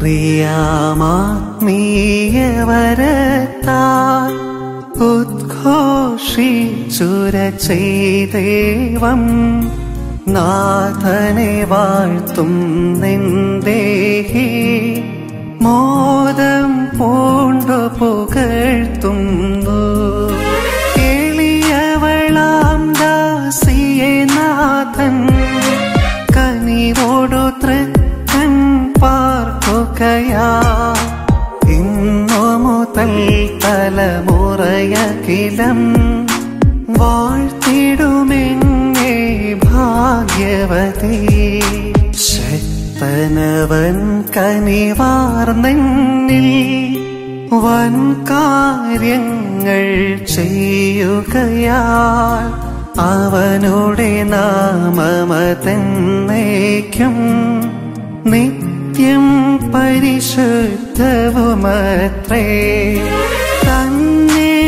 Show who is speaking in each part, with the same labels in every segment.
Speaker 1: അറിയാമാത്മീയവരത്താൽ ഉദ്ഘോഷിച്ചുര ചെയ്ദേവം നാഥനെ വാഴ്ത്തും നിന്ദേഹി മോദം പൂണ്ടു പുകഴ്ത്തുന്നു എളിയവളാം ദാസിയെ നാഥൻ കനിവോടു തൃക്കൻ പാർക്കുകയാ ഇന്നു മുതൽ തലമുറയകിലം വാഴ്ത്തിടുമെന്നേ ഭാഗ്യവതി ശക്തനവൻ കനിവാർന്നെന്നിൽ വൻ കാര്യങ്ങൾ ചെയ്യുകയാൽ അവനുടെ നാമമതെന്നേക്കും നിത്യം പരിശുദ്ധവുമത്രേ തന്നെ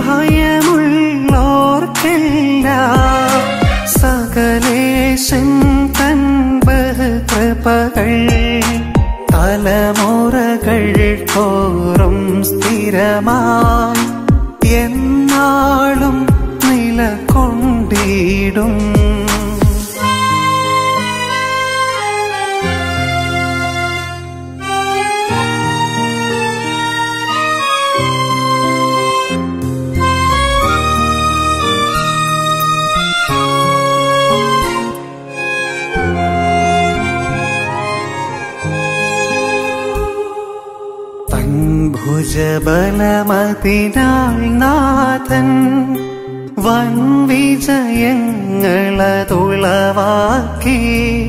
Speaker 1: ഭയമുള്ളോർക്കെല്ലാം സകലേശൻ തൻ ബഹുകൃപകൾ തലമുറകൾ തോറും സ്ഥിരമായി എന്നാളും നിലകൊണ്ടിടും തൻ ഭുജബലമതിനാൽ നാഥൻ വൻ വിജയങ്ങളതുളവാക്കി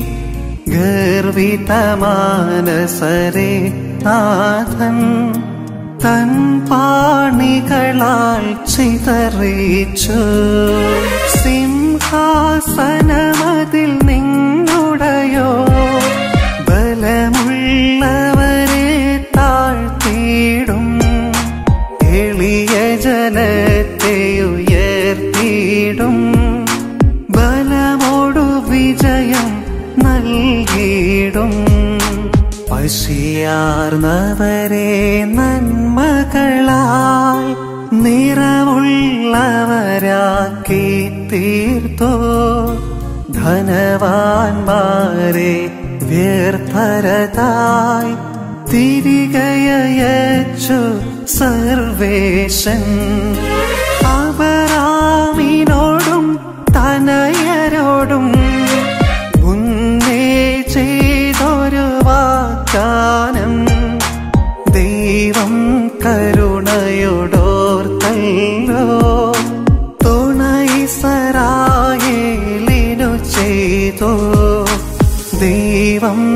Speaker 1: ഗർവിതമാനസരെ നാഥൻ തൻ പാണികളാൽ ചിതറിച്ചു സിംഹാസനമതിൽ നിന്നുടയോ ബലമുള്ളവരെ താഴ്ത്തിയിടും എളിയ ജനത്തെ ഉയർത്തിയിടും ബലമോടു വിജയം നൽകിയിടും പശിയാർന്നവരെ നന്മകളാൽ നിറവുള്ളവരാക്കി തീർത്തോ ധനവാന്മാരെ വ്യർത്ഥരതായി തിരികയച്ചു സർവേശൻ അപരാമിനോടും തനയരോടും മുന്നേ ചെയ്തൊരു വാഗ്ദാനം ദൈവം കരുണയോടോർത്തല്ലോ തുണൈസരായേലിനു ചെയ്തോ ദൈവം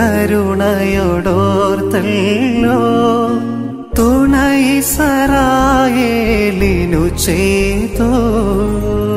Speaker 1: കരുണയോടോർത്തല്ലോ തുണൈസരായേലിനു ചെയ്തോ